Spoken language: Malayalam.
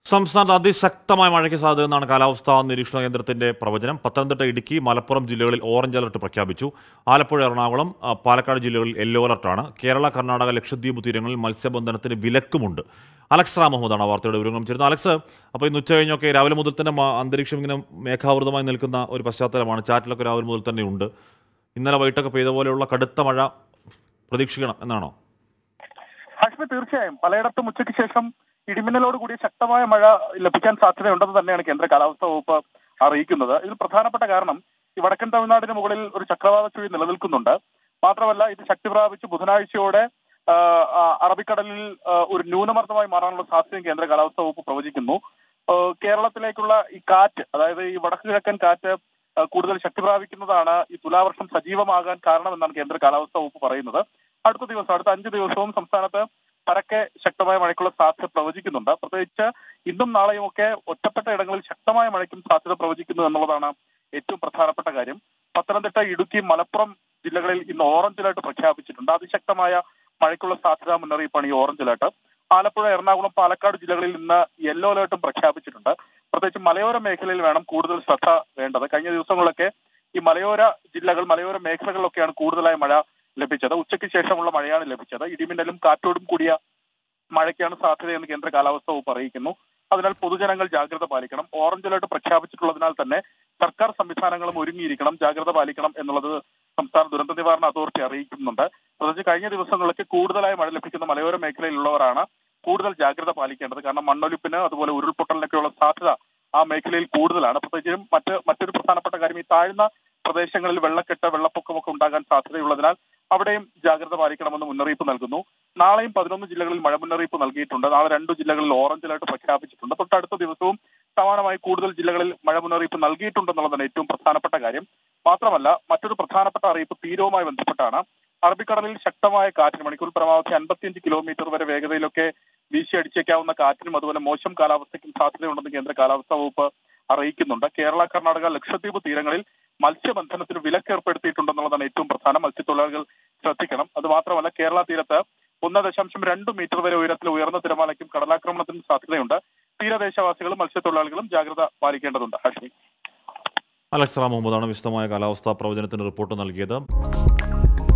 സംസ്ഥാനത്ത് അതിശക്തമായ മഴയ്ക്ക് സാധ്യതയെന്നാണ് കാലാവസ്ഥാ നിരീക്ഷണ കേന്ദ്രത്തിന്റെ പ്രവചനം പത്തനംതിട്ട ഇടുക്കി മലപ്പുറം ജില്ലകളിൽ ഓറഞ്ച് അലർട്ട് പ്രഖ്യാപിച്ചു ആലപ്പുഴ എറണാകുളം ആ, പാലക്കാട് ജില്ലകളിൽ യെല്ലോ അലർട്ടാണ് കേരള കർണാടക ലക്ഷദ്വീപ് തീരങ്ങളിൽ മത്സ്യബന്ധനത്തിന് വിലക്കുമുണ്ട് അലക്സ് റാം മുഹമ്മദാണ് ആ വാർത്തയുടെ വിവരങ്ങളും ചേരുന്നത് അലക്സ് അപ്പോൾ ഇന്ന് ഉച്ച കഴിഞ്ഞൊക്കെ രാവിലെ മുതൽ തന്നെ മ- അന്തരീക്ഷം ഇങ്ങനെ മേഘാവൃതമായി നിൽക്കുന്ന ഒരു പശ്ചാത്തലമാണ് ചാറ്റിലൊക്കെ രാവിലെ മുതൽ തന്നെ ഉണ്ട് ഇന്നലെ വൈകിട്ടൊക്കെ പെയ്ത പോലെയുള്ള കടുത്ത മഴ പ്രതീക്ഷിക്കണം എന്നാണോ ഹാഷ്മി തീർച്ചയായും പലയിടത്തും ഉച്ചയ്ക്ക് ശേഷം ഇടിമിന്നലോട് കൂടിയ ശക്തമായ മഴ ലഭിക്കാൻ സാധ്യതയുണ്ടെന്ന് തന്നെയാണ് കേന്ദ്ര കാലാവസ്ഥാ വകുപ്പ് അറിയിക്കുന്നത് ഇതിൽ പ്രധാനപ്പെട്ട കാരണം ഈ വടക്കൻ തമിഴ്നാടിന് മുകളിൽ ഒരു ചക്രവാത ചുഴി നിലനിൽക്കുന്നുണ്ട് മാത്രമല്ല ഇത് ശക്തി പ്രാപിച്ച് ബുധനാഴ്ചയോടെ ആ, ആ, അറബിക്കടലിൽ ആ, ഒരു ന്യൂനമർദ്ദമായി മാറാനുള്ള സാധ്യതയും കേന്ദ്ര കാലാവസ്ഥാ വകുപ്പ് പ്രവചിക്കുന്നു ആ, കേരളത്തിലേക്കുള്ള ഈ കാറ്റ് അതായത് ഈ വടക്ക് കിഴക്കൻ കാറ്റ് ആ, കൂടുതൽ ശക്തി പ്രാപിക്കുന്നതാണ് ഈ തുലാവർഷം സജീവമാകാൻ കാരണമെന്നാണ് കേന്ദ്ര കാലാവസ്ഥാ വകുപ്പ് പറയുന്നത് അടുത്ത ദിവസം അടുത്ത അഞ്ച് ദിവസവും സംസ്ഥാനത്ത് പരക്കെ ശക്തമായ മഴയ്ക്കുള്ള സാധ്യത പ്രവചിക്കുന്നുണ്ട് പ്രത്യേകിച്ച് ഇന്നും നാളെയും ഒക്കെ ഒറ്റപ്പെട്ട ഇടങ്ങളിൽ ശക്തമായ മഴയ്ക്കും സാധ്യത പ്രവചിക്കുന്നു എന്നുള്ളതാണ് ഏറ്റവും പ്രധാനപ്പെട്ട കാര്യം പത്തനംതിട്ട ഇടുക്കി മലപ്പുറം ജില്ലകളിൽ ഇന്ന് ഓറഞ്ച് അലർട്ട് പ്രഖ്യാപിച്ചിട്ടുണ്ട് അതിശക്തമായ മഴയ്ക്കുള്ള സാധ്യതാ മുന്നറിയിപ്പാണ് ഈ ഓറഞ്ച് അലർട്ട് ആലപ്പുഴ എറണാകുളം പാലക്കാട് ജില്ലകളിൽ ഇന്ന് യെല്ലോ അലർട്ടും പ്രഖ്യാപിച്ചിട്ടുണ്ട് പ്രത്യേകിച്ച് മലയോര മേഖലയിൽ വേണം കൂടുതൽ ശ്രദ്ധ വേണ്ടത് കഴിഞ്ഞ ദിവസങ്ങളിലൊക്കെ ഈ മലയോര ജില്ലകൾ മലയോര മേഖലകളിലൊക്കെയാണ് കൂടുതലായി മഴ ലഭിച്ചത് ഉച്ചയ്ക്ക് ശേഷമുള്ള മഴയാണ് ലഭിച്ചത് ഇടിമിന്നലും കാറ്റോടും കൂടിയ മഴയ്ക്കാണ് സാധ്യതയെന്ന് കേന്ദ്ര കാലാവസ്ഥാ വകുപ്പ് അറിയിക്കുന്നു അതിനാൽ പൊതുജനങ്ങൾ ജാഗ്രത പാലിക്കണം ഓറഞ്ച് അലർട്ട് പ്രഖ്യാപിച്ചിട്ടുള്ളതിനാൽ തന്നെ സർക്കാർ സംവിധാനങ്ങളും ഒരുങ്ങിയിരിക്കണം ജാഗ്രത പാലിക്കണം എന്നുള്ളത് സംസ്ഥാന ദുരന്ത നിവാരണ അതോറിറ്റി അറിയിക്കുന്നുണ്ട് പ്രത്യേകിച്ച് കഴിഞ്ഞ ദിവസങ്ങളിലൊക്കെ കൂടുതലായി മഴ ലഭിക്കുന്ന മലയോര മേഖലയിലുള്ളവരാണ് കൂടുതൽ ജാഗ്രത പാലിക്കേണ്ടത് കാരണം മണ്ണൊലിപ്പിന് അതുപോലെ ഉരുൾപൊട്ടലിനൊക്കെയുള്ള സാധ്യത ആ മേഖലയിൽ കൂടുതലാണ് പ്രത്യേകിച്ചും മറ്റ് മറ്റൊരു പ്രധാനപ്പെട്ട കാര്യം ഈ താഴ്ന്ന പ്രദേശങ്ങളിൽ വെള്ളക്കെട്ട് വെള്ളപ്പൊക്കമൊക്കെ ഉണ്ടാകാൻ സാധ്യതയുള്ളതിനാൽ അവിടെയും ജാഗ്രത പാലിക്കണമെന്ന് മുന്നറിയിപ്പ് നൽകുന്നു നാളെയും പതിനൊന്ന് ജില്ലകളിൽ മഴ മുന്നറിയിപ്പ് നൽകിയിട്ടുണ്ട് നാളെ രണ്ടു ജില്ലകളിൽ ഓറഞ്ച് അലർട്ട് പ്രഖ്യാപിച്ചിട്ടുണ്ട് തൊട്ടടുത്ത ദിവസവും സമാനമായി കൂടുതൽ ജില്ലകളിൽ മഴ മുന്നറിയിപ്പ് നൽകിയിട്ടുണ്ടെന്നുള്ളതാണ് ഏറ്റവും പ്രധാനപ്പെട്ട കാര്യം മാത്രമല്ല മറ്റൊരു പ്രധാനപ്പെട്ട അറിയിപ്പ് തീരവുമായി ബന്ധപ്പെട്ടാണ് അറബിക്കടലിൽ ശക്തമായ കാറ്റിന് മണിക്കൂർ പരമാവധി അൻപത്തിയഞ്ച് കിലോമീറ്റർ വരെ വേഗതയിലൊക്കെ വീശി അടിച്ചേക്കാവുന്ന കാറ്റിനും അതുപോലെ മോശം കാലാവസ്ഥയ്ക്കും സാധ്യതയുണ്ടെന്ന് കേന്ദ്ര കാലാവസ്ഥാ വകുപ്പ് അറിയിക്കുന്നുണ്ട് കേരള കർണാടക ലക്ഷദ്വീപ് തീരങ്ങളിൽ മത്സ്യബന്ധനത്തിന് വിലക്ക് ഏർപ്പെടുത്തിയിട്ടുണ്ടെന്നുള്ളതാണ് ഏറ്റവും പ്രധാനം മത്സ്യത്തൊഴിലാളികൾ ശ്രദ്ധിക്കണം അത് മാത്രമല്ല കേരള തീരത്ത് ഒന്ന് ദശാംശം രണ്ട് മീറ്റർ വരെ ഉയരത്തിൽ ഉയർന്ന തിരമാലയ്ക്കും കടലാക്രമണത്തിനും സാധ്യതയുണ്ട് തീരദേശവാസികളും മത്സ്യത്തൊഴിലാളികളും ജാഗ്രത പാലിക്കേണ്ടതുണ്ട് ഹാഷ്മി അലക്സ് റാം മുഹമ്മദാണ് വിശദമായ കാലാവസ്ഥാ പ്രവചനത്തിന് റിപ്പോർട്ട് നൽകിയത്